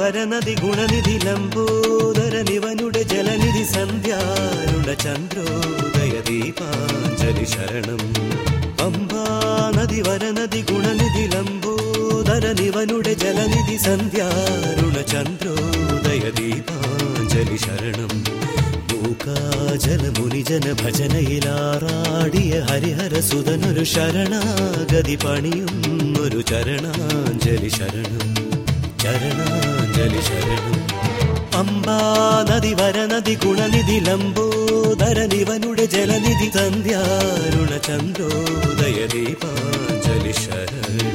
വരനദി ഗുണനിധി ലംബോദര നിവനുടെ ജലനിധി സന്ധ്യാരുണ ചന്ദ്രോദയ ദീപാഞ്ജലി ശരണം പമ്പാ നദി വരനദി ഗുണനിധി ലംബോദര നിവനുടെ ജലനിധി സന്ധ്യാരുണ ചന്ദ്രോദയ ദീപാഞ്ജലി ശരണം മൂകാജല മുനിജന ഭജനയിലാറാടിയ ഹരിഹര സുതനൊരു ശരണാഗതി പണിയുന്നൊരു ചരണാഞ്ജലി ശരണം ചരണാഞ്ജലി ശരണം അമ്പാ നദി വരനദി ഗുണനിധി ലംബോദര നിവനുടെ ജലനിധി സന്ധ്യാരുണ ചന്ദ്രോദയ ദീപാഞ്ജലി ശരണം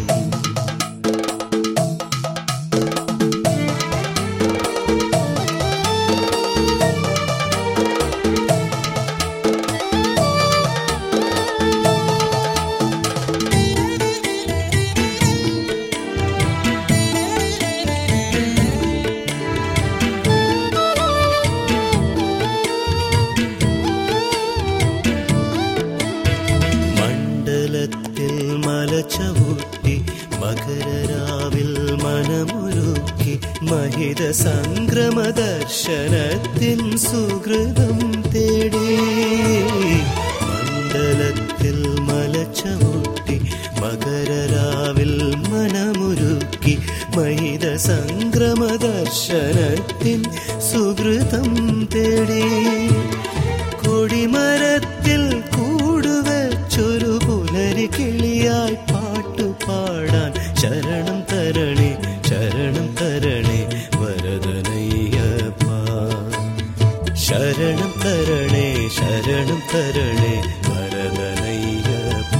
മണ്ഡലത്തിൽ മലച്ചവുട്ടി മകരരാവിൽ മനമൊരുക്കി മഹിത സംക്രമ ദർശനത്തിൻ സുഹൃതം തേടി മണ്ഡലത്തിൽ മലച്ചവുട്ടി മകരരാവിൽ മനമൊരുക്കി മഹിത സംക്രമ ദർശനത്തിൻ സുഹൃതം തേടി കൊടിമരത്തിൽ കൂടുവച്ചൊരു പുലരി കിളിയായി പാട്ടുപാടാൻ ശരണം തരണേ ശരണം തരണേ വരദനയ്യപ്പ ശരണം തരണേ ശരണം തരണേ വരദനയ്യപ്പ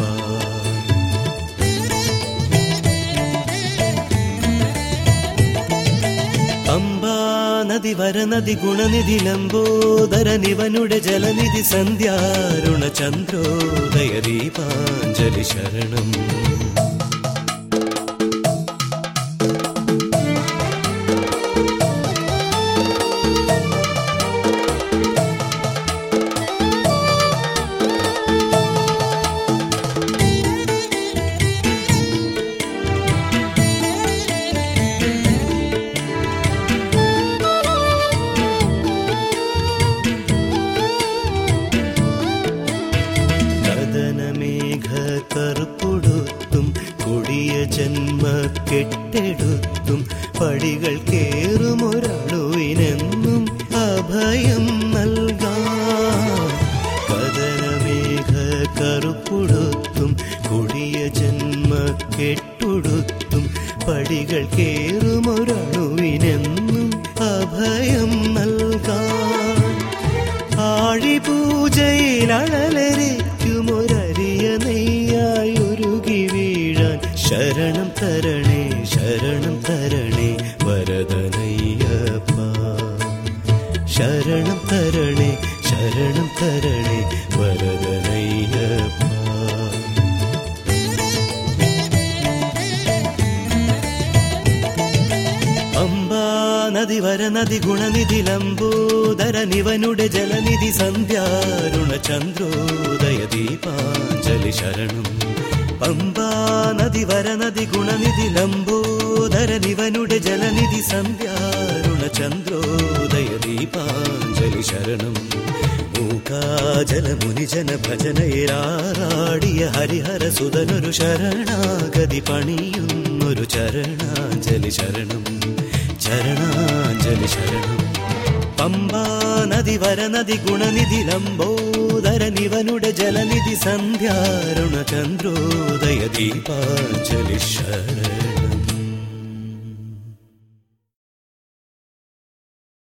അമ്പാ നദി വരനദി ഗുണനിധി ലംബോദര നിവനുടെ ജലനിധി സന്ധ്യാരുണ ചന്ദ്രോദയ ദീപാഞ്ജലി ശരണം കഥനമേഘ കറുപ്പൊടുത്തും കൊടിയ ജന്മ കെട്ടെടുത്തും പടികൾ കേറുമൊരളുവിനെന്നും അഭയം നൽകാം കഥനമേഘ കറുപ്പൊടുത്തും കൊടിയ ജന്മ കെട്ടുടുത്തും പടികൾ കേറുമൊരളുവിനെന്നും അഭയം നൽകാം ആഴിപൂജയിൽ അഴലരിക്കുമൊരരിയ നെയ്യായി ഒരുകി വീഴാൻ ശരണം തരണേ ശരണം തരണേ വരദനയ്യപ്പ ശരണം തരണേ ശരണം തരണേ വരദനയ്യപ്പ അമ്പാ നദി വരനദി ഗുണനിധി ലംബോദര നിവനുടെ ജലനിധി സന്ധ്യാരുണ ചന്ദ്രോദയ ദീപാഞ്ജലി ശരണം പമ്പാ നദി വരനദി ഗുണനിധി ലംബോദര നിവനുടെ ജലനിധി സന്ധ്യാരുണ ചന്ദ്രോദയ ദീപാഞ്ജലി ശരണം മൂകാജല മുനിജന ഭജനയിലാറാടിയ ഹരിഹര സുതനൊരു ശരണാഗതി പണിയുന്നൊരു ചരണാഞ്ജലി ശരണം ചരണാഞ്ജലി ശരണം പമ്പാ നദി വരനദി ഗുണനിധി ലംബോദര നിവനുടെ ജലനിധി സന്ധ്യാരുണ ചന്ദ്രോദയ ദീപാഞ്ജലി ശരണം